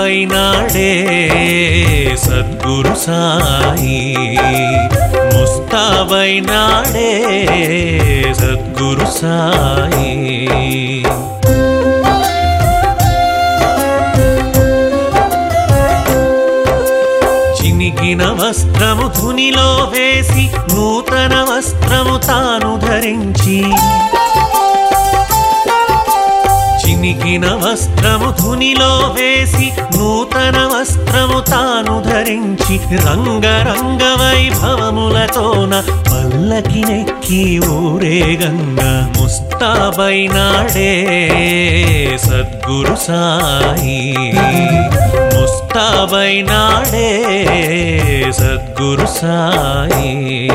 ముస్తాబైనాడే సద్గురు సాయి ముస్తాబైనాడే సద్గురు సాయి చినిగిన వస్త్రము ధునిలో వేసి నూతన వస్త్రము తాను ధరించి చినిగిన వస్త్రము ధునిలో వేసి నూతన వస్త్రము తాను ధరించి రంగరంగ వైభవములతోన పల్లకి నెక్కి ఊరేగంగా ముస్తాబైనాడే సద్గురు సాయి ముస్తాబైనాడే సద్గురు సాయి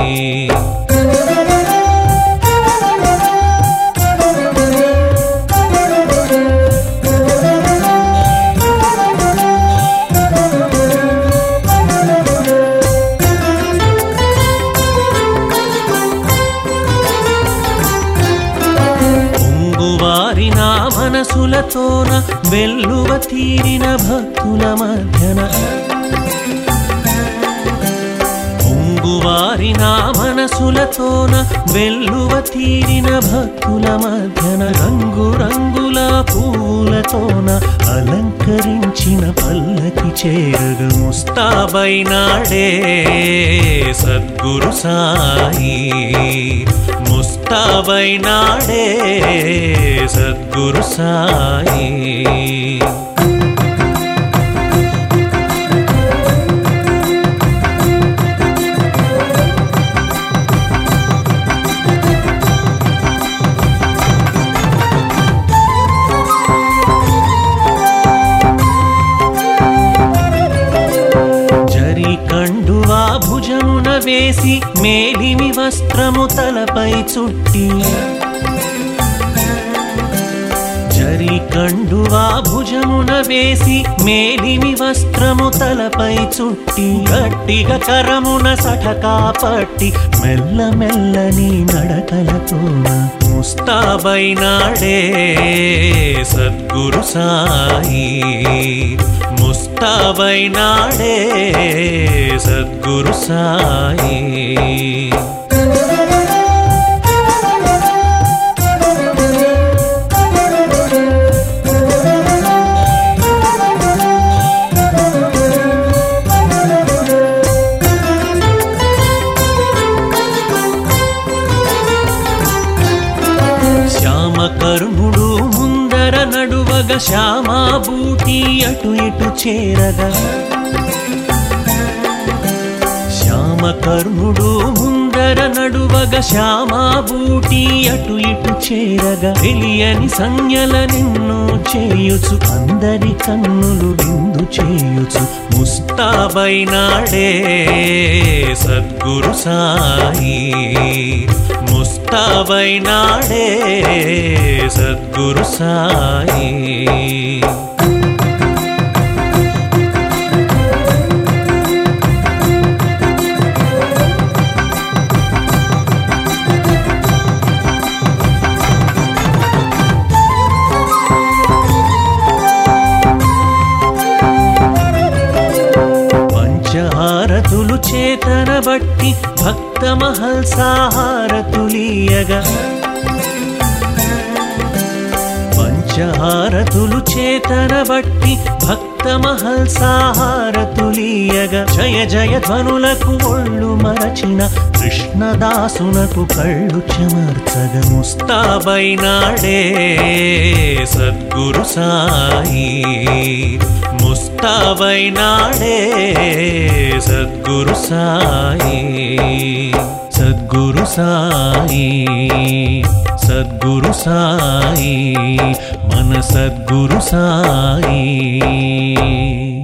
పొంగువారి నా మనసులతోన వెల్లువ తీరిన భక్తుల మధ్యన పొంగువారి నా మనసులతోన వెల్లువ తీరిన భక్తుల మధ్యన రంగు రంగుల పూలతోన అలంకరించిన పల్లకి చేరగ ముస్తాబైనాడే సద్గురు సాయి ముస్తాబైనాడే సద్గురు సాయి జరి కండువా భుజమున వేసి మేలిమి వస్త్రము తలపై చుట్టి జరి కండువా భుజమున వేసి మేలిమి వస్త్రము తలపై చుట్టి గట్టిగా కరమున సటకా పట్టి మెల్ల మెల్లని నడకలతోన ముస్తాబైనాడే సద్గురు సాయి ముస్తాబైనాడే సద్గురు సాయి శ్యామకర్ణుడు ముందర నడువగ శ్యామాభూతి అటు ఇటు చేరగా శ్యామకర్ణుడు ముందర నడువగ శ్యామాభూటి అటు ఇటు చేరగా తెలియని సంజ్ఞల నిన్ను చేయుచు అందరి కన్నులు విందు చేయుచు ముస్తాబైనాడే సద్గురు సాయి ముస్తాబైనాడే సద్గురు సాయి పంచహారతులు చేతన బట్టి భక్త మహల్సాహారతులీయగా పంచహారతులు చేతన బట్టి భక్త మహల్సాహారతులీయగా జయ జయ ధ్వనులకు ఒళ్ళు మరచిన కృష్ణదాసునకు కళ్ళు చెమర్చగ ముస్తాబైనాడే సద్గురు సాయి ముస్తాబైనాడే సద్గురు సాయి సద్గురు సాయి సద్గురు సాయి మన సద్గురు సాయి